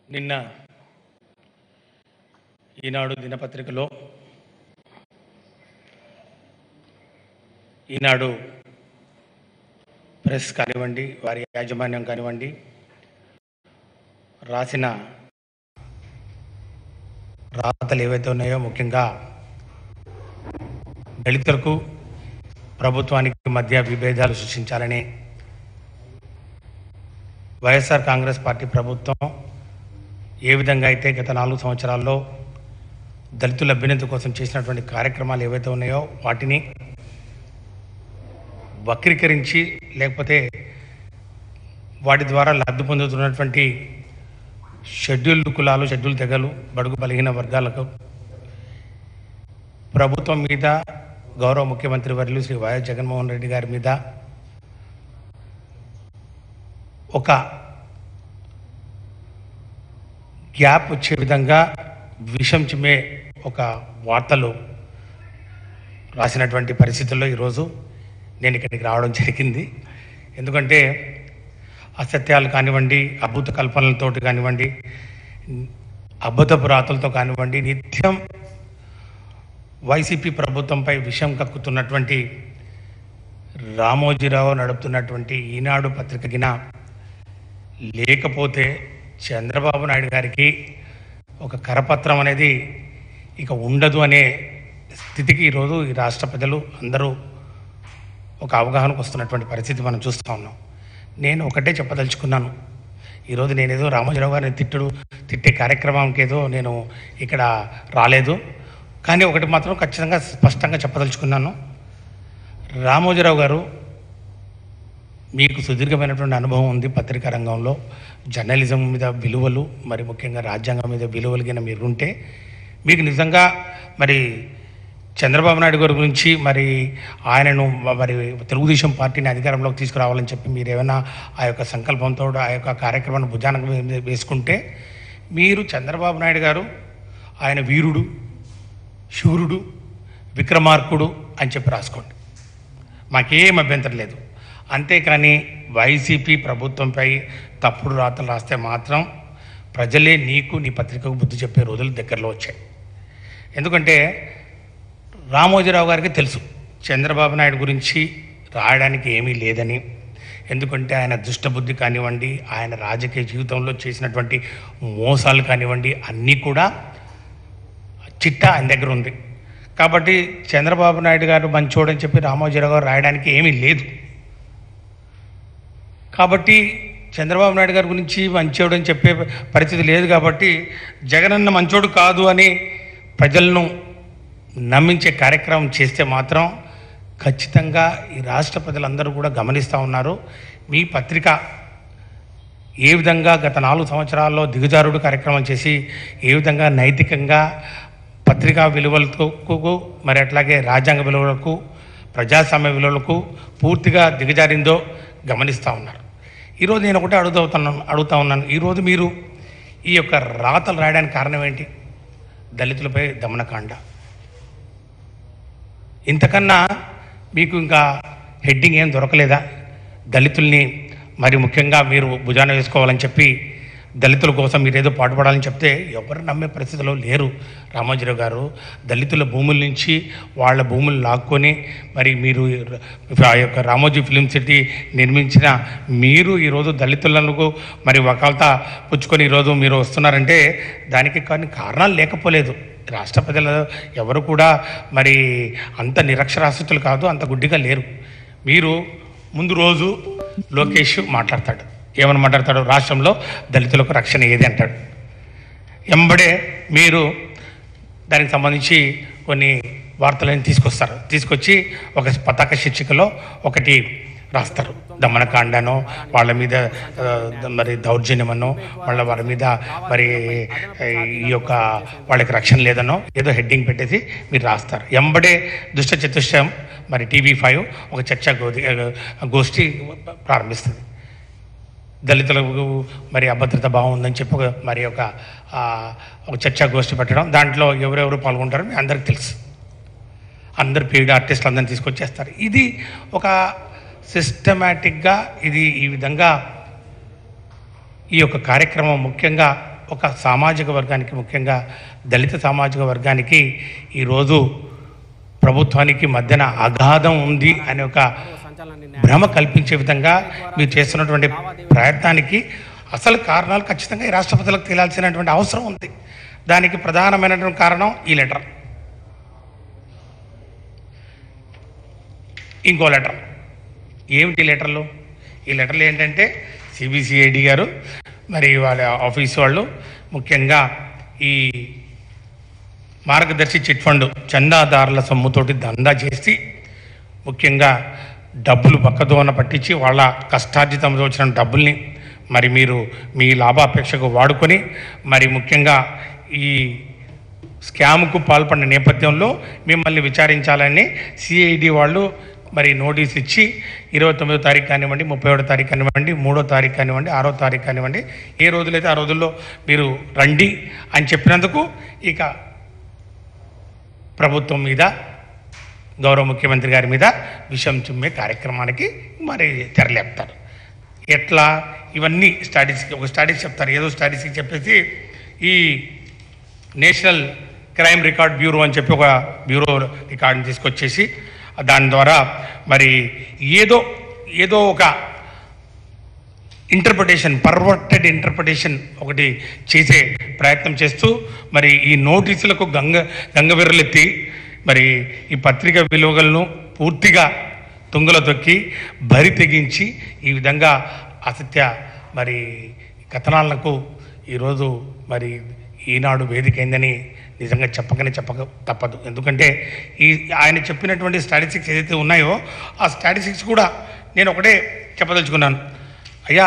నిన్న ఈనాడు దినపత్రికలో ఈనాడు ప్రెస్ కానివ్వండి వారి యాజమాన్యం కానివ్వండి రాసిన రాతలు ఏవైతే ఉన్నాయో ముఖ్యంగా దళితులకు ప్రభుత్వానికి మధ్య విభేదాలు సృష్టించాలని వైఎస్ఆర్ కాంగ్రెస్ పార్టీ ప్రభుత్వం ఏ విధంగా అయితే గత నాలుగు సంవత్సరాల్లో దళితుల అభ్యున్నతి కోసం చేసినటువంటి కార్యక్రమాలు ఏవైతే ఉన్నాయో వాటిని వక్రీకరించి లేకపోతే వాటి ద్వారా లబ్ధి పొందుతున్నటువంటి షెడ్యూల్డ్ కులాలు షెడ్యూల్ తెగలు బడుగు బలహీన వర్గాలకు ప్రభుత్వం మీద గౌరవ ముఖ్యమంత్రి వర్యులు శ్రీ వైఎస్ జగన్మోహన్ రెడ్డి గారి మీద ఒక గ్యాప్ వచ్చే విధంగా విషం చిమ్మే ఒక వార్తలు రాసినటువంటి పరిస్థితుల్లో ఈరోజు నేను ఇక్కడికి రావడం జరిగింది ఎందుకంటే అసత్యాలు కానివ్వండి అద్భుత కల్పనలతోటి కానివ్వండి అబద్ధపు రాతలతో కానివ్వండి నిత్యం వైసీపీ ప్రభుత్వంపై విషం కక్కుతున్నటువంటి రామోజీరావు నడుపుతున్నటువంటి ఈనాడు పత్రిక గిన లేకపోతే చంద్రబాబు నాయుడు గారికి ఒక కరపత్రం అనేది ఇక ఉండదు అనే స్థితికి ఈరోజు ఈ రాష్ట్ర ప్రజలు అందరూ ఒక అవగాహనకు వస్తున్నటువంటి పరిస్థితి మనం చూస్తూ ఉన్నాం నేను ఒకటే చెప్పదలుచుకున్నాను ఈరోజు నేనేదో రామోజీరావు గారిని తిట్టుడు తిట్టే కార్యక్రమానికి ఏదో నేను ఇక్కడ రాలేదు కానీ ఒకటి మాత్రం ఖచ్చితంగా స్పష్టంగా చెప్పదలుచుకున్నాను రామోజీరావు గారు మీకు సుదీర్ఘమైనటువంటి అనుభవం ఉంది పత్రికా రంగంలో జర్నలిజం మీద విలువలు మరి ముఖ్యంగా రాజ్యాంగం మీద విలువలు కింద మీరు ఉంటే మీకు నిజంగా మరి చంద్రబాబు నాయుడు గారి గురించి మరి ఆయనను మరి తెలుగుదేశం పార్టీని అధికారంలోకి తీసుకురావాలని చెప్పి మీరు ఏమైనా ఆ యొక్క సంకల్పంతో ఆ యొక్క కార్యక్రమాన్ని భుజానికి వే- వేసుకుంటే మీరు చంద్రబాబు నాయుడు గారు ఆయన వీరుడు శూరుడు విక్రమార్కుడు అని చెప్పి రాసుకోండి మాకేం అభ్యంతరం లేదు అంతేకాని వైసీపీ ప్రభుత్వంపై తప్పుడు రాతలు రాస్తే మాత్రం ప్రజలే నీకు నీ పత్రికకు బుద్ధి చెప్పే రోజులు దగ్గరలో వచ్చాయి ఎందుకంటే రామోజీరావు గారికి తెలుసు చంద్రబాబు నాయుడు గురించి రాయడానికి ఏమీ లేదని ఎందుకంటే ఆయన దుష్టబుద్ధి కానివ్వండి ఆయన రాజకీయ జీవితంలో చేసినటువంటి మోసాలు కానివ్వండి అన్నీ కూడా చిట్టా ఆయన దగ్గర ఉంది కాబట్టి చంద్రబాబు నాయుడు గారు మంచోడని చెప్పి రామోజీరావు గారు రాయడానికి ఏమీ లేదు కాబట్టి చంద్రబాబు నాయుడు గారి గురించి మంచోడు అని చెప్పే పరిస్థితి లేదు కాబట్టి జగనన్న మంచోడు కాదు అని ప్రజలను నమ్మించే కార్యక్రమం చేస్తే మాత్రం ఖచ్చితంగా ఈ రాష్ట్ర ప్రజలందరూ కూడా గమనిస్తూ ఉన్నారు మీ పత్రిక ఏ విధంగా గత నాలుగు సంవత్సరాల్లో దిగజారుడు కార్యక్రమం చేసి ఏ విధంగా నైతికంగా పత్రికా విలువలకు మరి అట్లాగే రాజ్యాంగ విలువలకు ప్రజాస్వామ్య విలువలకు పూర్తిగా దిగజారిందో గమనిస్తూ ఉన్నారు ఈరోజు నేను ఒకటే అడుగుతున్నాను అడుగుతా ఉన్నాను ఈరోజు మీరు ఈ యొక్క రాతలు రాయడానికి కారణం ఏంటి దళితులపై దమనకాండ ఇంతకన్నా మీకు ఇంకా హెడ్డింగ్ ఏం దొరకలేదా దళితుల్ని మరి ముఖ్యంగా మీరు భుజాన వేసుకోవాలని చెప్పి దళితుల కోసం మీరు ఏదో పాటుపడాలని చెప్తే ఎవరు నమ్మే పరిస్థితిలో లేరు రామోజీరావు గారు దళితుల భూముల నుంచి వాళ్ళ భూములు లాక్కొని మరి మీరు ఆ యొక్క రామోజీ ఫిలిం సిటీ నిర్మించిన మీరు ఈరోజు దళితులకు మరి వకాల్తా పుచ్చుకొని ఈరోజు మీరు వస్తున్నారంటే దానికి కొన్ని కారణాలు లేకపోలేదు రాష్ట్ర ప్రజలు ఎవరు కూడా మరి అంత నిరక్షరాస్యతులు కాదు అంత గుడ్డిగా లేరు మీరు ముందు రోజు లోకేష్ మాట్లాడతాడు ఏమని మాట్లాడతాడు రాష్ట్రంలో దళితులకు రక్షణ ఏది అంటాడు ఎంబడే మీరు దానికి సంబంధించి కొన్ని వార్తలను తీసుకొస్తారు తీసుకొచ్చి ఒక పతాక శీర్షికలో ఒకటి రాస్తారు దమనకాండనో వాళ్ళ మీద ఆ, మరి దౌర్జన్యమనో వాళ్ళ వాళ్ళ మీద మరి ఆ, ఈ యొక్క వాళ్ళకి రక్షణ లేదనో ఏదో హెడ్డింగ్ పెట్టేసి మీరు రాస్తారు ఎంబడే దుష్ట చతుష్టయం మరి టీవీ ఫైవ్ ఒక చర్చా గోధి గోష్ఠి ప్రారంభిస్తుంది దళితులకు మరి అభద్రత బాగుందని చెప్పి ఒక మరి ఒక ఆ, ఒక చర్చా గోష్ఠి పెట్టడం దాంట్లో ఎవరెవరు పాల్గొంటారో మీ అందరికి తెలుసు అందరు పీరియడ్ ఆర్టిస్టులు అందరిని తీసుకొచ్చేస్తారు ఇది ఒక సిస్టమేటిక్గా ఇది ఈ విధంగా ఈ యొక్క కార్యక్రమం ముఖ్యంగా ఒక సామాజిక వర్గానికి ముఖ్యంగా దళిత సామాజిక వర్గానికి ఈరోజు ప్రభుత్వానికి మధ్యన అగాధం ఉంది అనే ఒక భ్రమ కల్పించే విధంగా మీరు చేస్తున్నటువంటి ప్రయత్నానికి అసలు కారణాలు ఖచ్చితంగా ఈ రాష్ట్ర ప్రజలకు తేలాల్సినటువంటి అవసరం ఉంది దానికి ప్రధానమైనటువంటి కారణం ఈ లెటర్ ఇంకో లెటర్ ఏమిటి ఈ లెటర్లు ఈ లెటర్లు ఏంటంటే సిబిసిఐడి గారు మరి వాళ్ళ ఆఫీస్ వాళ్ళు ముఖ్యంగా ఈ మార్గదర్శి చిట్ ఫండ్ చందాదారుల సొమ్ముతోటి దందా చేసి ముఖ్యంగా డబ్బులు పక్కదోన పట్టించి వాళ్ళ కష్టార్జితంతో వచ్చిన డబ్బుల్ని మరి మీరు మీ లాభాపేక్షకు వాడుకొని మరి ముఖ్యంగా ఈ స్కామ్కు పాల్పడిన నేపథ్యంలో మిమ్మల్ని విచారించాలని సిఐడి వాళ్ళు మరి నోటీస్ ఇచ్చి ఇరవై తొమ్మిదో తారీఖు కానివ్వండి ముప్పై ఒకటో తారీఖు కానివ్వండి మూడో తారీఖు కానివ్వండి ఆరో తారీఖు కానివ్వండి ఏ రోజులైతే ఆ రోజుల్లో మీరు రండి అని చెప్పినందుకు ఇక ప్రభుత్వం మీద గౌరవ ముఖ్యమంత్రి గారి మీద విషం చుమ్మే కార్యక్రమానికి మరి తెరలేపుతారు ఎట్లా ఇవన్నీ స్టాటిస్టిక్ ఒక స్టాటిస్ చెప్తారు ఏదో స్టాటిస్టిక్ చెప్పేసి ఈ నేషనల్ క్రైమ్ రికార్డ్ బ్యూరో అని చెప్పి ఒక బ్యూరో రికార్డుని తీసుకొచ్చేసి దాని ద్వారా మరి ఏదో ఏదో ఒక ఇంటర్ప్రిటేషన్ పర్వర్టెడ్ ఇంటర్ప్రిటేషన్ ఒకటి చేసే ప్రయత్నం చేస్తూ మరి ఈ నోటీసులకు గంగ గంగవెర్రలెత్తి మరి ఈ పత్రిక విలువలను పూర్తిగా తుంగలో తొక్కి బరి తెగించి ఈ విధంగా అసత్య మరి కథనాలకు ఈరోజు మరి ఈనాడు వేదికైందని నిజంగా చెప్పకనే చెప్పక తప్పదు ఎందుకంటే ఈ ఆయన చెప్పినటువంటి స్టాటిస్టిక్స్ ఏదైతే ఉన్నాయో ఆ స్టాటిస్టిక్స్ కూడా నేను ఒకటే చెప్పదలుచుకున్నాను అయ్యా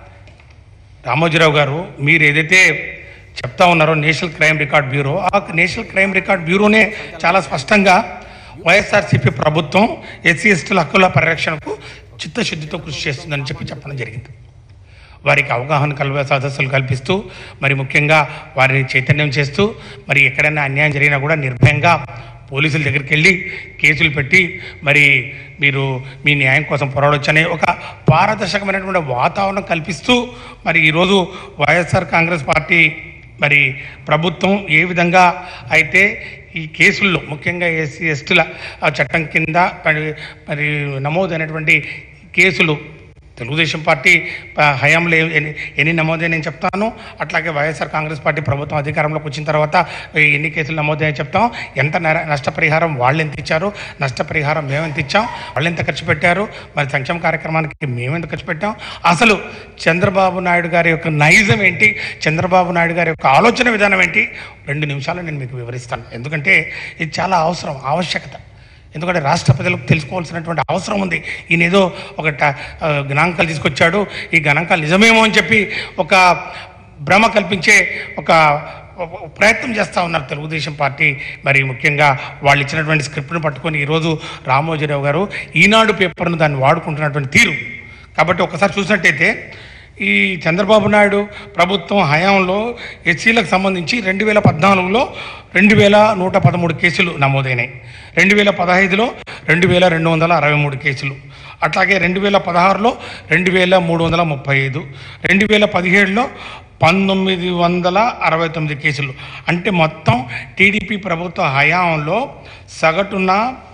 రామోజీరావు గారు మీరు ఏదైతే చెప్తా ఉన్నారో నేషనల్ క్రైమ్ రికార్డ్ బ్యూరో ఆ నేషనల్ క్రైమ్ రికార్డ్ బ్యూరోనే చాలా స్పష్టంగా వైఎస్ఆర్సీపీ ప్రభుత్వం ఎస్సీ ఎస్టీల హక్కుల పరిరక్షణకు చిత్తశుద్ధితో కృషి చేస్తుందని చెప్పి చెప్పడం జరిగింది వారికి అవగాహన కల్వ సదస్సులు కల్పిస్తూ మరి ముఖ్యంగా వారిని చైతన్యం చేస్తూ మరి ఎక్కడైనా అన్యాయం జరిగినా కూడా నిర్భయంగా పోలీసుల దగ్గరికి వెళ్ళి కేసులు పెట్టి మరి మీరు మీ న్యాయం కోసం పోరాడొచ్చనే ఒక పారదర్శకమైనటువంటి వాతావరణం కల్పిస్తూ మరి ఈరోజు వైఎస్ఆర్ కాంగ్రెస్ పార్టీ మరి ప్రభుత్వం ఏ విధంగా అయితే ఈ కేసుల్లో ముఖ్యంగా ఎస్సీ ఎస్టీల చట్టం కింద మరి మరి నమోదైనటువంటి కేసులు తెలుగుదేశం పార్టీ ఆ, హయాంలో ఏ- ఎన్ని ఎన్ని నమోదై నేను చెప్తాను అట్లాగే వైఎస్ఆర్ కాంగ్రెస్ పార్టీ ప్రభుత్వం అధికారంలోకి వచ్చిన తర్వాత ఈ ఎన్ని కేసులు నమోదయ్యాయని చెప్తాం ఎంత నర- నష్టపరిహారం వాళ్ళు ఎంత ఇచ్చారు నష్టపరిహారం మేము ఎంత ఇచ్చాం వాళ్ళు ఎంత ఖర్చు పెట్టారు మరి సంక్షేమ కార్యక్రమానికి మేము ఎంత ఖర్చు పెట్టాం అసలు చంద్రబాబు నాయుడు గారి యొక్క నైజం ఏంటి చంద్రబాబు నాయుడు గారి యొక్క ఆలోచన విధానం ఏంటి రెండు నిమిషాలు నేను మీకు వివరిస్తాను ఎందుకంటే ఇది చాలా అవసరం ఆవశ్యకత ఎందుకంటే రాష్ట్ర ప్రజలకు తెలుసుకోవాల్సినటువంటి అవసరం ఉంది ఈయన ఏదో ఒక ట- ఆ, గణాంకాలు తీసుకొచ్చాడు ఈ గణాంకాలు నిజమేమో అని చెప్పి ఒక భ్రమ కల్పించే ఒక ఒక ప్రయత్నం చేస్తూ ఉన్నారు తెలుగుదేశం పార్టీ మరి ముఖ్యంగా వాళ్ళు ఇచ్చినటువంటి స్క్రిప్ట్ను పట్టుకొని ఈరోజు రామోజీరావు గారు ఈనాడు పేపర్ను దాన్ని వాడుకుంటున్నటువంటి తీరు కాబట్టి ఒకసారి చూసినట్టయితే ఈ చంద్రబాబు నాయుడు ప్రభుత్వం హయాంలో ఎస్సీలకు సంబంధించి రెండు వేల పద్నాలుగులో రెండు వేల నూట పదమూడు కేసులు నమోదైనాయి రెండు వేల పదహైదులో రెండు వేల రెండు వందల అరవై మూడు కేసులు అట్లాగే రెండు వేల పదహారులో రెండు వేల మూడు వందల ముప్పై ఐదు రెండు వేల పదిహేడులో పంతొమ్మిది వందల అరవై తొమ్మిది కేసులు అంటే మొత్తం టీడీపీ ప్రభుత్వ హయాంలో సగటున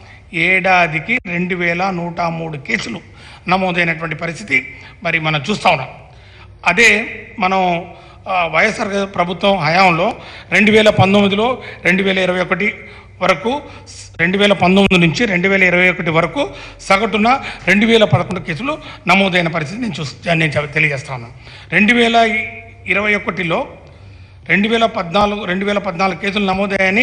ఏడాదికి రెండు వేల నూట మూడు కేసులు నమోదైనటువంటి పరిస్థితి మరి మనం చూస్తూ ఉన్నాం అదే మనం ఆ, వైఎస్ఆర్ ప్రభుత్వం హయాంలో రెండు వేల పంతొమ్మిదిలో రెండు వేల ఇరవై ఒకటి వరకు రెండు వేల పంతొమ్మిది నుంచి రెండు వేల ఇరవై ఒకటి వరకు సగటున రెండు వేల పదకొండు కేసులు నమోదైన పరిస్థితి నేను చూస్ నేను చెప్- తెలియజేస్తా ఉన్నాను రెండు వేల ఇరవై ఒకటిలో రెండు వేల పద్నాలుగు రెండు వేల పద్నాలుగు కేసులు నమోదయ్యాయని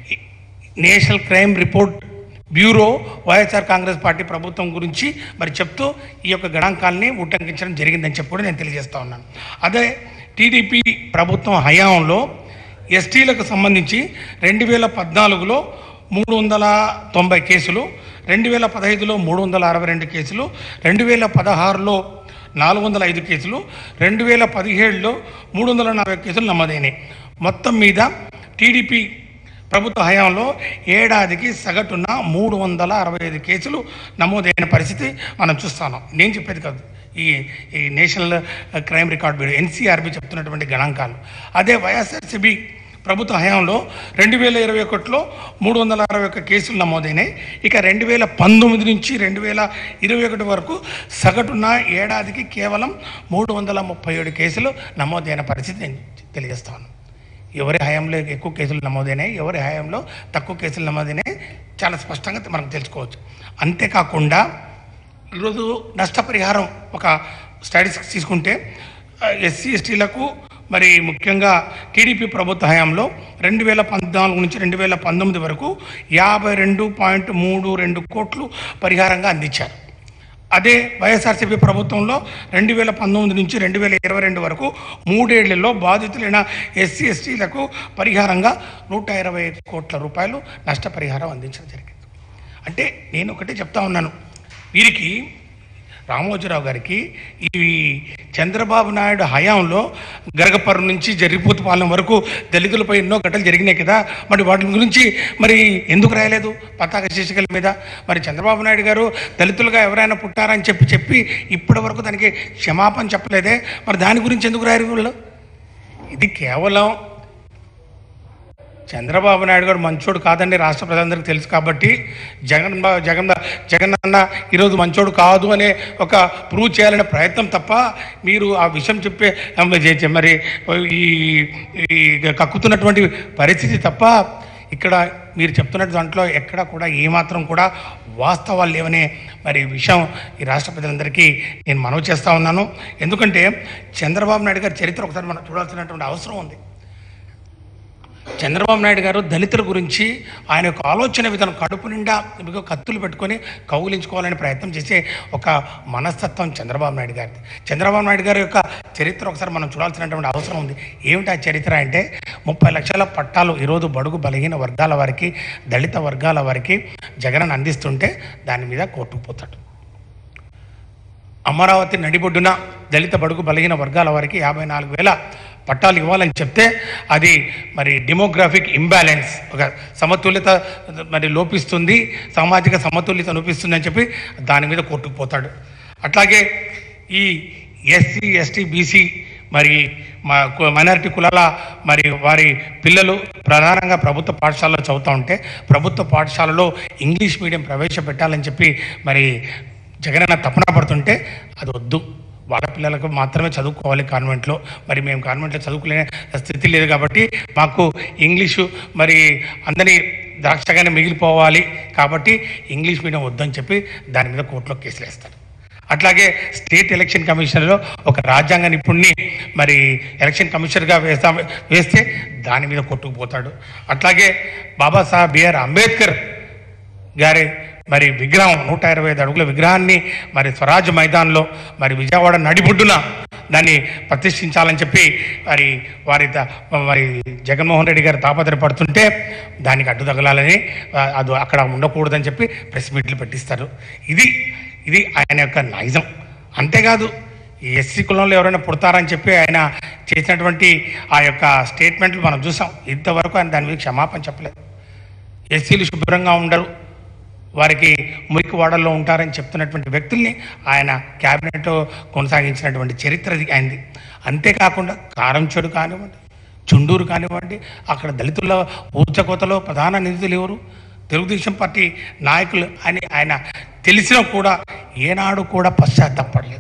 national crime report bureau YSR Congress party ప్రభుత్వం గురించి మరి చెప్తూ ఈ యొక్క గణాంకాల్ని ఉటంకించడం జరిగిందని చెప్పి కూడా నేను తెలియజేస్తా ఉన్నాను అదే టీడీపీ ప్రభుత్వం హయాంలో ఎస్టీలకు సంబంధించి రెండు వేల పద్నాలుగులో మూడు వందల తొంభై కేసులు రెండు వేల పదహైదులో మూడు వందల అరవై రెండు కేసులు రెండు వేల పదహారులో నాలుగు వందల ఐదు కేసులు రెండు వేల పదిహేడులో మూడు వందల నలభై కేసులు నమోదైనాయి మొత్తం మీద టీడీపీ ప్రభుత్వ హయాంలో ఏడాదికి సగటున మూడు వందల అరవై ఐదు కేసులు నమోదైన పరిస్థితి మనం చూస్తున్నాం నేను చెప్పేది కాదు ఈ ఈ national crime record bureau NCRB చెప్తున్నటువంటి గణాంకాలు అదే వైఎస్ఆర్సీబీ ప్రభుత్వ హయాంలో రెండు వేల ఇరవై ఒకటిలో మూడు వందల అరవై ఒక్క కేసులు నమోదైనాయి ఇక రెండు వేల పంతొమ్మిది నుంచి రెండు వేల ఇరవై ఒకటి వరకు సగటున ఏడాదికి కేవలం మూడు వందల ముప్పై ఏడు కేసులు నమోదైన పరిస్థితి నేను తెలియజేస్తాను ఎవరి హయాంలో ఎక్కువ కేసులు నమోదైనాయి ఎవరి హయాంలో తక్కువ కేసులు నమోదైనాయి చాలా స్పష్టంగా మనం తెలుసుకోవచ్చు అంతేకాకుండా ఈరోజు నష్టపరిహారం ఒక స్టాటిస్టిక్స్ తీసుకుంటే ఎస్సీ ఎస్టీలకు మరి ముఖ్యంగా టీడీపీ ప్రభుత్వ హయాంలో రెండు వేల పద్నాలుగు నుంచి రెండు వేల పంతొమ్మిది వరకు యాభై రెండు పాయింట్ మూడు రెండు కోట్లు పరిహారంగా అందించారు అదే వైఎస్ఆర్సీపీ ప్రభుత్వంలో రెండు వేల పంతొమ్మిది నుంచి రెండు వేల ఇరవై రెండు వరకు మూడేళ్లలో బాధితులైన ఎస్సీ ఎస్టీలకు పరిహారంగా నూట ఇరవై కోట్ల రూపాయలు నష్టపరిహారం అందించడం జరిగింది అంటే నేను ఒకటే చెప్తా ఉన్నాను వీరికి రామోజీరావు గారికి ఈ చంద్రబాబు నాయుడు హయాంలో గరగపర్రు నుంచి జరిపోతుపాలెం వరకు దళితులపై ఎన్నో ఘటనలు జరిగినాయి కదా మరి వాటి గురించి మరి ఎందుకు రాయలేదు పతాక శీర్షికల మీద మరి చంద్రబాబు నాయుడు గారు దళితులుగా ఎవరైనా పుట్టారని చెప్పి చెప్పి ఇప్పటి వరకు దానికి క్షమాపణ చెప్పలేదే మరి దాని గురించి ఎందుకు రాయరు వీళ్ళు ఇది కేవలం చంద్రబాబు నాయుడు గారు మంచోడు కాదండి రాష్ట్ర ప్రజలందరికీ తెలుసు కాబట్టి జగన్ బా- జగన్ జగన్ అన్న ఈరోజు మంచోడు కాదు అనే ఒక ప్రూవ్ చేయాలనే ప్రయత్నం తప్ప మీరు ఆ విషయం చెప్పే చే- చే- మరి ఈ ఈ కక్కుతున్నటువంటి పరిస్థితి తప్ప ఇక్కడ మీరు చెప్తున్న దాంట్లో ఎక్కడ కూడా ఏమాత్రం కూడా వాస్తవాలు లేవనే మరి విషయం ఈ రాష్ట్ర ప్రజలందరికీ నేను మనవి చేస్తా ఉన్నాను ఎందుకంటే చంద్రబాబు నాయుడు గారి చరిత్ర ఒకసారి మనం చూడాల్సినటువంటి అవసరం ఉంది చంద్రబాబు నాయుడు గారు దళితుల గురించి ఆయన యొక్క ఆలోచన విధానం కడుపు నిండా ఇదిగో కత్తులు పెట్టుకొని కౌగిలించుకోవాలని ప్రయత్నం చేసే ఒక మనస్తత్వం చంద్రబాబు నాయుడు గారిది చంద్రబాబు నాయుడు గారి యొక్క చరిత్ర ఒకసారి మనం చూడాల్సినటువంటి అవసరం ఉంది ఏమిటి ఆ చరిత్ర అంటే ముప్పై లక్షల పట్టాలు ఈరోజు బడుగు బలహీన వర్గాల వారికి దళిత వర్గాల వారికి జగన్ అందిస్తుంటే దాని మీద కొట్టుకుపోతాడు అమరావతి నడిబొడ్డున దళిత బడుగు బలహీన వర్గాల వారికి యాభై నాలుగు వేల పట్టాలు ఇవ్వాలని చెప్తే అది మరి డెమోగ్రాఫిక్ ఇంబ్యాలెన్స్ ఒక సమతుల్యత మరి లోపిస్తుంది సామాజిక సమతుల్యత లోపిస్తుంది అని చెప్పి దాని మీద కొట్టుకుపోతాడు అట్లాగే ఈ ఎస్సీ ఎస్టీ బీసీ మరి మా కు- మైనారిటీ కులాల మరి వారి పిల్లలు ప్రధానంగా ప్రభుత్వ పాఠశాలలో చదువుతూ ఉంటే ప్రభుత్వ పాఠశాలలో ఇంగ్లీష్ మీడియం ప్రవేశపెట్టాలని చెప్పి మరి జగనన్న తపన పడుతుంటే అది వద్దు వాళ్ళ పిల్లలకు మాత్రమే చదువుకోవాలి కాన్వెంట్లో మరి మేము కాన్వెంట్లో చదువుకునే స్థితి లేదు కాబట్టి మాకు ఇంగ్లీషు మరి అందరి ద్రాక్షగానే మిగిలిపోవాలి కాబట్టి ఇంగ్లీష్ మీడియం వద్దని చెప్పి దాని మీద కోర్టులో కేసులు వేస్తారు అట్లాగే స్టేట్ ఎలక్షన్ కమిషన్లో ఒక రాజ్యాంగ నిపుణుడిని మరి ఎలక్షన్ కమిషనర్గా వేస్తా వేస్తే దాని మీద కొట్టుకుపోతాడు అట్లాగే బాబాసాహెబ్ బిఆర్ అంబేద్కర్ గారి మరి విగ్రహం నూట ఇరవై ఐదు అడుగుల విగ్రహాన్ని మరి స్వరాజ్ మైదాన్లో మరి విజయవాడ నడిబొడ్డున దాన్ని ప్రతిష్ఠించాలని చెప్పి మరి వారి త- మరి జగన్మోహన్ రెడ్డి గారు తాపత్రపడుతుంటే దానికి అడ్డు తగలాలని ఆ, అది అక్కడ ఉండకూడదని చెప్పి ప్రెస్ మీట్లు పెట్టిస్తారు ఇది ఇది ఆయన యొక్క నైజం అంతేకాదు ఈ ఎస్సీ కులంలో ఎవరైనా పుడతారని చెప్పి ఆయన చేసినటువంటి ఆ యొక్క స్టేట్మెంట్లు మనం చూసాం ఇంతవరకు ఆయన దాని మీద క్షమాపణ చెప్పలేదు ఎస్సీలు శుభ్రంగా ఉండరు వారికి మురికి వాడల్లో ఉంటారని చెప్తున్నటువంటి వ్యక్తుల్ని ఆయన క్యాబినెట్ కొనసాగించినటువంటి చరిత్ర ఇది ఆయనది అంతేకాకుండా కారం చెడు కానివ్వండి చుండూరు కానివ్వండి అక్కడ దళితుల ఊర్చకోతలో ప్రధాన నిధులు ఎవరు తెలుగుదేశం పార్టీ నాయకులు అని ఆయన తెలిసినా కూడా ఏనాడు కూడా పశ్చాత్తాపడలేదు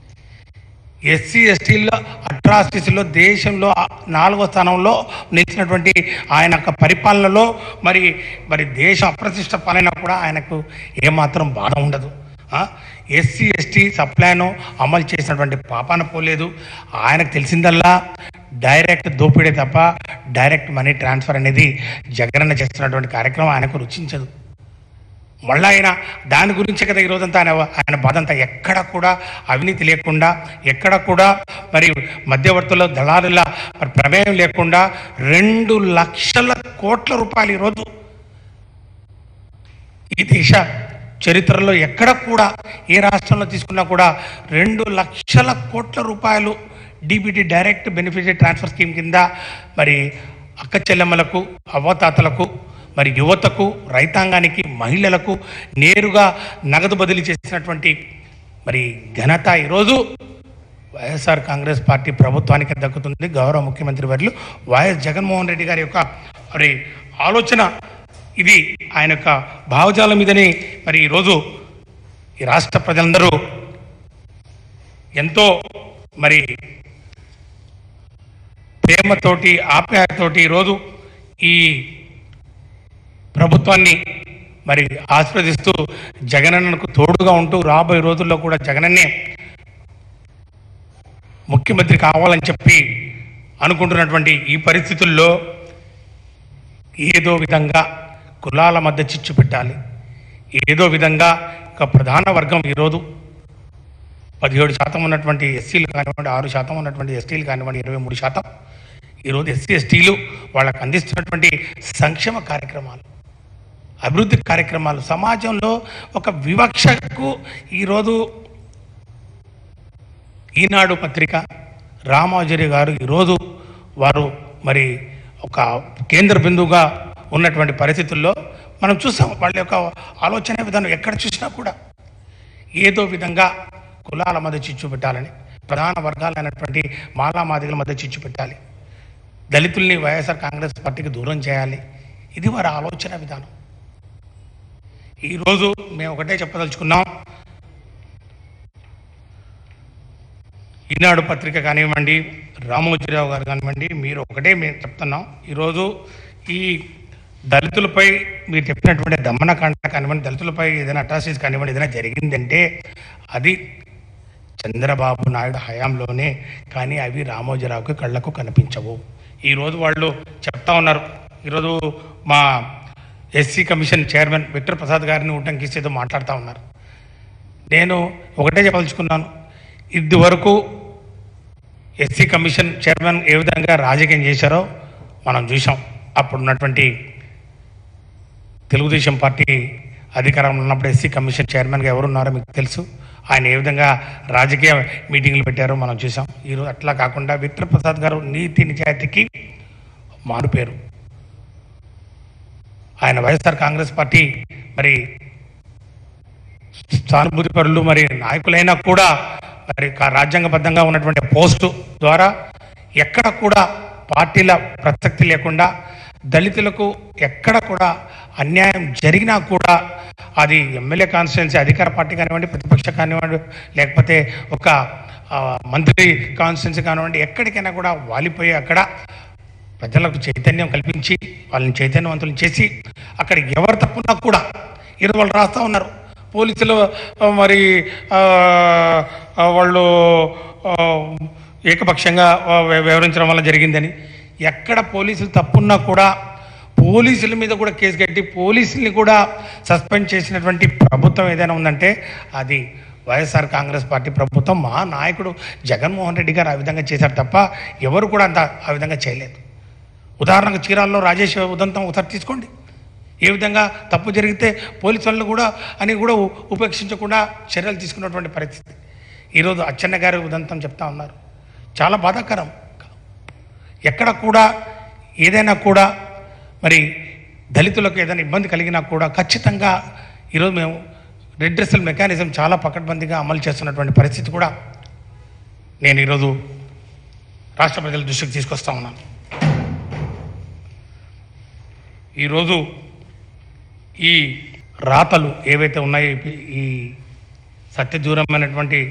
ఎస్సీ ఎస్టీల్లో అట్రాసిటీస్లో దేశంలో ఆ నాలుగో స్థానంలో నిలిచినటువంటి ఆయన యొక్క పరిపాలనలో మరి మరి దేశం అప్రతిష్ట పాలైనా కూడా ఆయనకు ఏమాత్రం బాధ ఉండదు ఎస్సీ ఎస్టీ సప్లాను అమలు చేసినటువంటి పాపాన పోలేదు ఆయనకు తెలిసిందల్లా డైరెక్ట్ దోపిడీ తప్ప డైరెక్ట్ మనీ ట్రాన్స్ఫర్ అనేది జగనన్న చేస్తున్నటువంటి కార్యక్రమం ఆయనకు రుచించదు మళ్ళీ ఆయన దాని గురించే కదా ఈరోజంతా ఆయన ఆయన బాధ అంతా ఎక్కడ కూడా అవినీతి లేకుండా ఎక్కడ కూడా మరి మధ్యవర్తుల దళారుల మరి ప్రమేయం లేకుండా రెండు లక్షల కోట్ల రూపాయలు ఈరోజు ఈ దేశ చరిత్రలో ఎక్కడ కూడా ఏ రాష్ట్రంలో తీసుకున్నా కూడా రెండు లక్షల కోట్ల రూపాయలు DBT direct benefit transfer scheme కింద మరి అక్క చెల్లెమ్మలకు అవ్వతాతలకు మరి యువతకు రైతాంగానికి మహిళలకు నేరుగా నగదు బదిలీ చేసినటువంటి మరి ఘనత ఈరోజు వైఎస్ఆర్ కాంగ్రెస్ పార్టీ ప్రభుత్వానికి దక్కుతుంది గౌరవ ముఖ్యమంత్రి వర్యులు వైఎస్ జగన్మోహన్ రెడ్డి గారి యొక్క మరి ఆలోచన ఇది ఆయన యొక్క భావజాలం మీదని మరి ఈరోజు ఈ రాష్ట్ర ప్రజలందరూ ఎంతో మరి ప్రేమతోటి ఆప్యాయతోటి ఈరోజు ఈ ప్రభుత్వాన్ని మరి ఆస్వాదిస్తూ జగనన్నకు తోడుగా ఉంటూ రాబోయే రోజుల్లో కూడా జగనన్నే ముఖ్యమంత్రి కావాలని చెప్పి అనుకుంటున్నటువంటి ఈ పరిస్థితుల్లో ఏదో విధంగా కులాల మధ్య చిచ్చు పెట్టాలి ఏదో విధంగా ఒక ప్రధాన వర్గం ఈరోజు పదిహేడు శాతం ఉన్నటువంటి ఎస్సీలు కానివ్వండి ఆరు శాతం ఉన్నటువంటి ఎస్టీలు కానివ్వండి ఇరవై మూడు శాతం ఈరోజు ఎస్సీ ఎస్టీలు వాళ్ళకు అందిస్తున్నటువంటి సంక్షేమ కార్యక్రమాలు అభివృద్ధి కార్యక్రమాలు సమాజంలో ఒక వివక్షకు ఈరోజు ఈనాడు పత్రిక రామాచారి గారు ఈరోజు వారు మరి ఒక కేంద్ర బిందువుగా ఉన్నటువంటి పరిస్థితుల్లో మనం చూసాం వాళ్ళ యొక్క ఆలోచన విధానం ఎక్కడ చూసినా కూడా ఏదో విధంగా కులాల మధ్య చిచ్చు పెట్టాలని ప్రధాన వర్గాలైనటువంటి మాలా మాదిగల మధ్య చిచ్చు పెట్టాలి దళితుల్ని వైఎస్ఆర్ కాంగ్రెస్ పార్టీకి దూరం చేయాలి ఇది వారి ఆలోచన విధానం ఈరోజు మేము ఒకటే చెప్పదలుచుకున్నాం ఈనాడు పత్రిక కానివ్వండి రామోజీరావు గారు కానివ్వండి మీరు ఒకటే మేము చెప్తున్నాం ఈరోజు ఈ దళితులపై మీరు చెప్పినటువంటి దమనకాండ కానివ్వండి దళితులపై ఏదైనా అటాసిస్ కానివ్వండి ఏదైనా జరిగిందంటే అది చంద్రబాబు నాయుడు హయాంలోనే కానీ అవి రామోజీరావుకి కళ్ళకు కనిపించవు ఈరోజు వాళ్ళు చెప్తా ఉన్నారు ఈరోజు మా SC commission chairman Victor Prasad గారిని ఉటంకిస్తే ఏదో మాట్లాడుతూ ఉన్నారు నేను ఒకటే చెప్పదలుచుకున్నాను ఇది వరకు ఎస్సీ కమిషన్ చైర్మన్ ఏ విధంగా రాజకీయం చేశారో మనం చూసాం అప్పుడు ఉన్నటువంటి తెలుగుదేశం పార్టీ అధికారంలో ఉన్నప్పుడు ఎస్సీ కమిషన్ చైర్మన్గా ఎవరున్నారో మీకు తెలుసు ఆయన ఏ విధంగా రాజకీయ మీటింగ్లు పెట్టారో మనం చూసాం ఈరోజు అట్లా కాకుండా విక్టర్ ప్రసాద్ గారు నీతి నిజాయితీకి మారు పేరు ఆయన వైఎస్ఆర్ కాంగ్రెస్ పార్టీ మరి సానుభూతి పరులు మరి నాయకులైనా కూడా మరి కా- రాజ్యాంగబద్ధంగా ఉన్నటువంటి పోస్టు ద్వారా ఎక్కడ కూడా పార్టీల ప్రసక్తి లేకుండా దళితులకు ఎక్కడ కూడా అన్యాయం జరిగినా కూడా అది ఎమ్మెల్యే కాన్స్టిట్యున్సీ అధికార పార్టీ కానివ్వండి ప్రతిపక్ష కానివ్వండి లేకపోతే ఒక ఆ, మంత్రి కాన్స్టిట్యున్సీ కానివ్వండి ఎక్కడికైనా కూడా వాలిపోయి అక్కడ ప్రజలకు చైతన్యం కల్పించి వాళ్ళని చైతన్యవంతులను చేసి అక్కడ ఎవరు తప్పున్నా కూడా ఈరోజు వాళ్ళు రాస్తూ ఉన్నారు పోలీసులు ఆ, మరి ఆ, ఆ, వాళ్ళు ఆ, ఏకపక్షంగా ఆ, వ్య- వ్యవహరించడం వల్ల జరిగిందని ఎక్కడ పోలీసులు తప్పున్నా కూడా పోలీసుల మీద కూడా కేసు కట్టి పోలీసుల్ని కూడా సస్పెండ్ చేసినటువంటి ప్రభుత్వం ఏదైనా ఉందంటే అది వైఎస్ఆర్ కాంగ్రెస్ పార్టీ ప్రభుత్వం మా నాయకుడు జగన్మోహన్ రెడ్డి గారు ఆ విధంగా చేశారు తప్ప ఎవరు కూడా అంత ఆ విధంగా చేయలేదు ఉదాహరణకు చీరాల్లో రాజేష్ ఉదంతం ఒకసారి తీసుకోండి ఏ విధంగా తప్పు జరిగితే పోలీసు వాళ్ళు కూడా అని కూడా ఉ- ఉపేక్షించకుండా చర్యలు తీసుకున్నటువంటి పరిస్థితి ఈరోజు అచ్చెన్న గారి ఉదంతం చెప్తా ఉన్నారు చాలా బాధాకరం ఎక్కడ కూడా ఏదైనా కూడా మరి దళితులకు ఏదైనా ఇబ్బంది కలిగినా కూడా ఖచ్చితంగా ఈరోజు మేము రెడ్రెసల్ మెకానిజం చాలా పకడ్బందీగా అమలు చేస్తున్నటువంటి పరిస్థితి కూడా నేను ఈరోజు రాష్ట్ర ప్రజల దృష్టికి తీసుకొస్తా ఉన్నాను ఈరోజు ఈ రాతలు ఏవైతే ఉన్నాయో ఈ- ఈ సత్యదూరమైనటువంటి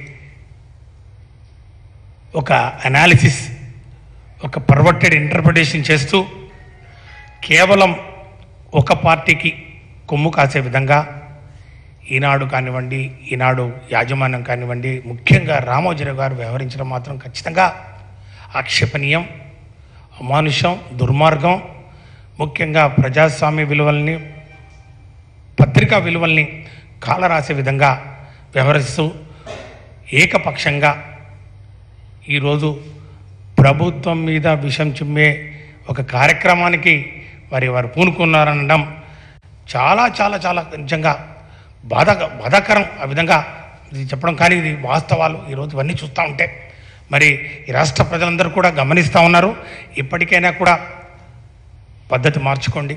ఒక అనాలిసిస్ ఒక పర్వర్టెడ్ ఇంటర్ప్రిటేషన్ చేస్తూ కేవలం ఒక పార్టీకి కొమ్ము కాసే విధంగా ఈనాడు కానివ్వండి ఈనాడు యాజమాన్యం కానివ్వండి ముఖ్యంగా రామోజీరావు గారు వ్యవహరించడం మాత్రం ఖచ్చితంగా ఆక్షేపణీయం అమానుషం దుర్మార్గం ముఖ్యంగా ప్రజాస్వామ్య విలువల్ని పత్రికా విలువల్ని కాలరాసే విధంగా వ్యవహరిస్తూ ఏకపక్షంగా ఈరోజు ప్రభుత్వం మీద విషం చిమ్మే ఒక కార్యక్రమానికి మరి వారు పూనుకున్నారనడం చాలా చాలా చాలా నిజంగా బాధ బాధాకరం ఆ విధంగా ఇది చెప్పడం కానీ ఇది వాస్తవాలు ఈరోజు ఇవన్నీ చూస్తూ ఉంటే మరి ఈ రాష్ట్ర ప్రజలందరూ కూడా గమనిస్తూ ఉన్నారు ఇప్పటికైనా కూడా పద్ధతి మార్చుకోండి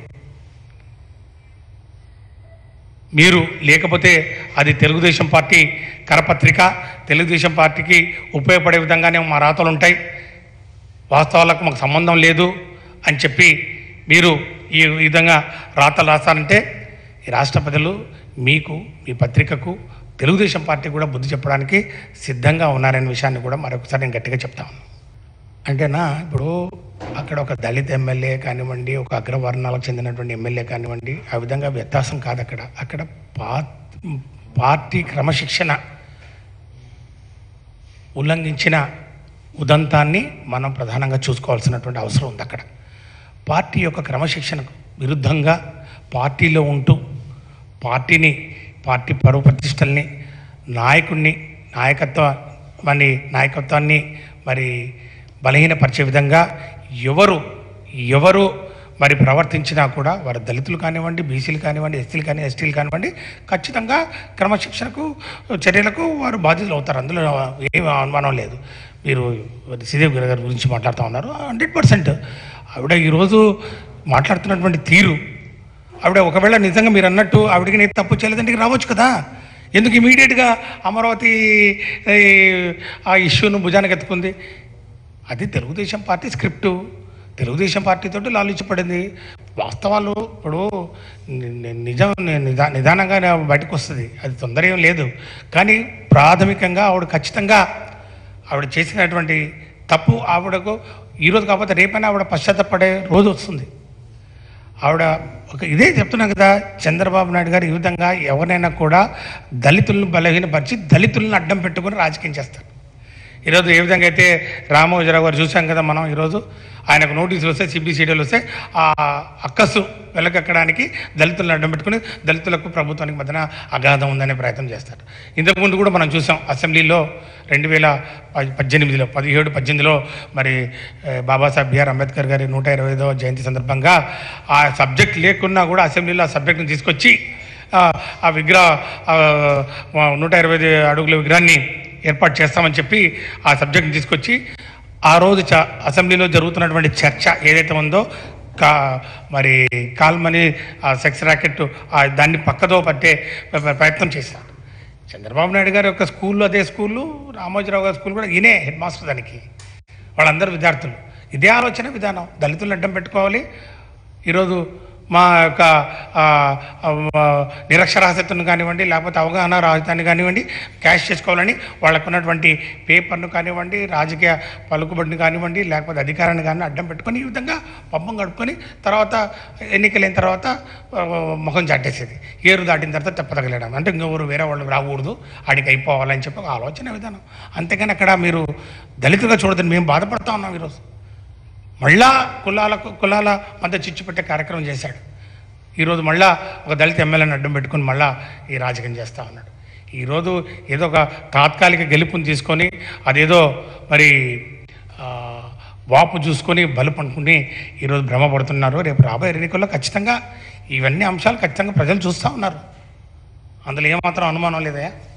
మీరు లేకపోతే అది తెలుగుదేశం పార్టీ కరపత్రిక తెలుగుదేశం పార్టీకి ఉపయోగపడే విధంగానే మా రాతలు ఉంటాయి వాస్తవాలకు మాకు సంబంధం లేదు అని చెప్పి మీరు ఈ విధంగా రాతలు రాస్తారంటే ఈ రాష్ట్ర ప్రజలు మీకు మీ పత్రికకు తెలుగుదేశం పార్టీ కూడా బుద్ధి చెప్పడానికి సిద్ధంగా ఉన్నారనే విషయాన్ని కూడా మరొకసారి నేను గట్టిగా చెప్తాను అంటేనా ఇప్పుడు అక్కడ ఒక దళిత ఎమ్మెల్యే కానివ్వండి ఒక అగ్రవర్ణాలకు చెందినటువంటి ఎమ్మెల్యే కానివ్వండి ఆ విధంగా వ్యత్యాసం కాదు అక్కడ అక్కడ పా పార్టీ క్రమశిక్షణ ఉల్లంఘించిన ఉదంతాన్ని మనం ప్రధానంగా చూసుకోవాల్సినటువంటి అవసరం ఉంది అక్కడ పార్టీ యొక్క క్రమశిక్షణకు విరుద్ధంగా పార్టీలో ఉంటూ పార్టీని పార్టీ పరువు ప్రతిష్టల్ని నాయకుడిని నాయకత్వాన్ని నాయకత్వాన్ని మరి బలహీనపరిచే విధంగా ఎవరు ఎవరు మరి ప్రవర్తించినా కూడా వారు దళితులు కానివ్వండి బీసీలు కానివ్వండి ఎస్సీలు కానీ ఎస్టీలు కానివ్వండి ఖచ్చితంగా క్రమశిక్షణకు చర్యలకు వారు బాధ్యతలు అవుతారు అందులో ఏం అనుమానం లేదు మీరు శ్రీదేవి గారి గురించి మాట్లాడుతూ ఉన్నారు హండ్రెడ్ పర్సెంట్ ఆవిడ ఈరోజు మాట్లాడుతున్నటువంటి తీరు ఆవిడ ఒకవేళ నిజంగా మీరు అన్నట్టు ఆవిడకి నేను తప్పు చేయలేదంటే ఇక్కడికి రావచ్చు కదా ఎందుకు ఇమీడియట్గా అమరావతి ఈ, ఆ ఇష్యూను భుజానికి ఎత్తుకుంది అది తెలుగుదేశం పార్టీ స్క్రిప్టు తెలుగుదేశం పార్టీతో లాలించబడింది వాస్తవాలు ఇప్పుడు ని- ని- నిజం ని- నిదా నిదానంగా బయటకు వస్తుంది అది తొందర ఏం లేదు కానీ ప్రాథమికంగా ఆవిడ ఖచ్చితంగా ఆవిడ చేసినటువంటి తప్పు ఆవిడకు ఈరోజు కాకపోతే రేపైనా ఆవిడ పశ్చాత్తపడే రోజు వస్తుంది ఆవిడ ఒక ఇదే చెప్తున్నాం కదా చంద్రబాబు నాయుడు గారు ఈ విధంగా ఎవరైనా కూడా దళితులను బలహీనపరిచి దళితులను అడ్డం పెట్టుకుని రాజకీయం చేస్తారు ఈరోజు ఏ విధంగా అయితే రామోజీరావు గారు చూసాం కదా మనం ఈరోజు ఆయనకు నోటీసులు వస్తే సిబిసిడీలు వస్తే ఆ అక్కసు వెలకెక్కడానికి దళితులను అడ్డం పెట్టుకుని దళితులకు ప్రభుత్వానికి మధ్యన అగాధం ఉందనే ప్రయత్నం చేస్తారు ఇంతకుముందు కూడా మనం చూసాం అసెంబ్లీలో రెండు వేల ప- పద్దెనిమిదిలో పదిహేడు పద్దెనిమిదిలో మరి ఏ, బాబాసాహెబ్ బిఆర్ అంబేద్కర్ గారి నూట ఇరవై ఐదవ జయంతి సందర్భంగా ఆ సబ్జెక్ట్ లేకున్నా కూడా అసెంబ్లీలో ఆ సబ్జెక్ట్ని తీసుకొచ్చి ఆ, ఆ విగ్రహ ఆ, నూట ఇరవై ఐదు అడుగుల విగ్రహాన్ని ఏర్పాటు చేస్తామని చెప్పి ఆ సబ్జెక్ట్ని తీసుకొచ్చి ఆ రోజు చ అసెంబ్లీలో జరుగుతున్నటువంటి చర్చ ఏదైతే ఉందో కా మరి కాల్మని ఆ సెక్స్ ర్యాకెట్ ఆ దాన్ని పక్కదో పట్టే ప్ర- ప్రయత్నం చేశారు చంద్రబాబు నాయుడు గారి యొక్క స్కూల్లో అదే స్కూళ్ళు రామోజీరావు గారి స్కూల్ కూడా ఈయనే హెడ్ మాస్టర్ దానికి వాళ్ళందరూ విద్యార్థులు ఇదే ఆలోచన విధానం దళితులను అడ్డం పెట్టుకోవాలి ఈరోజు మా యొక్క ఆ, ఆ, నిరక్షరాస్యతను కానివ్వండి లేకపోతే అవగాహన రాహితాన్ని కానివ్వండి క్యాష్ చేసుకోవాలని వాళ్ళకు ఉన్నటువంటి పేపర్ను కానివ్వండి రాజకీయ పలుకుబడిని కానివ్వండి లేకపోతే అధికారాన్ని కానీ అడ్డం పెట్టుకొని ఈ విధంగా పంపం గడుపుకొని తర్వాత ఎన్నికలైన తర్వాత ఆ, ముఖం చాటేసేది ఏరు దాటిన తర్వాత తెప్పతగలడం అంటే ఇంకెవరు వేరే వాళ్ళు రాకూడదు ఆడికి అయిపోవాలని చెప్పి ఒక ఆలోచన విధానం అంతేగాని అక్కడ మీరు దళితులుగా చూడదని మేము బాధపడతా ఉన్నాం ఈరోజు మళ్ళా కులాలకు కులాల మధ్య చిచ్చు పెట్టే కార్యక్రమం చేశాడు ఈరోజు మళ్ళా ఒక దళిత ఎమ్మెల్యేని అడ్డం పెట్టుకుని మళ్ళా ఈ రాజకీయం చేస్తూ ఉన్నాడు ఈరోజు ఏదో ఒక తాత్కాలిక గెలుపుని తీసుకొని అదేదో మరి ఆ, వాపు చూసుకొని బలుపు అనుకుని ఈరోజు భ్రమపడుతున్నారు రేపు రాబోయే ఎన్నికల్లో ఖచ్చితంగా ఇవన్నీ అంశాలు ఖచ్చితంగా ప్రజలు చూస్తూ ఉన్నారు అందులో ఏమాత్రం అనుమానం లేదయా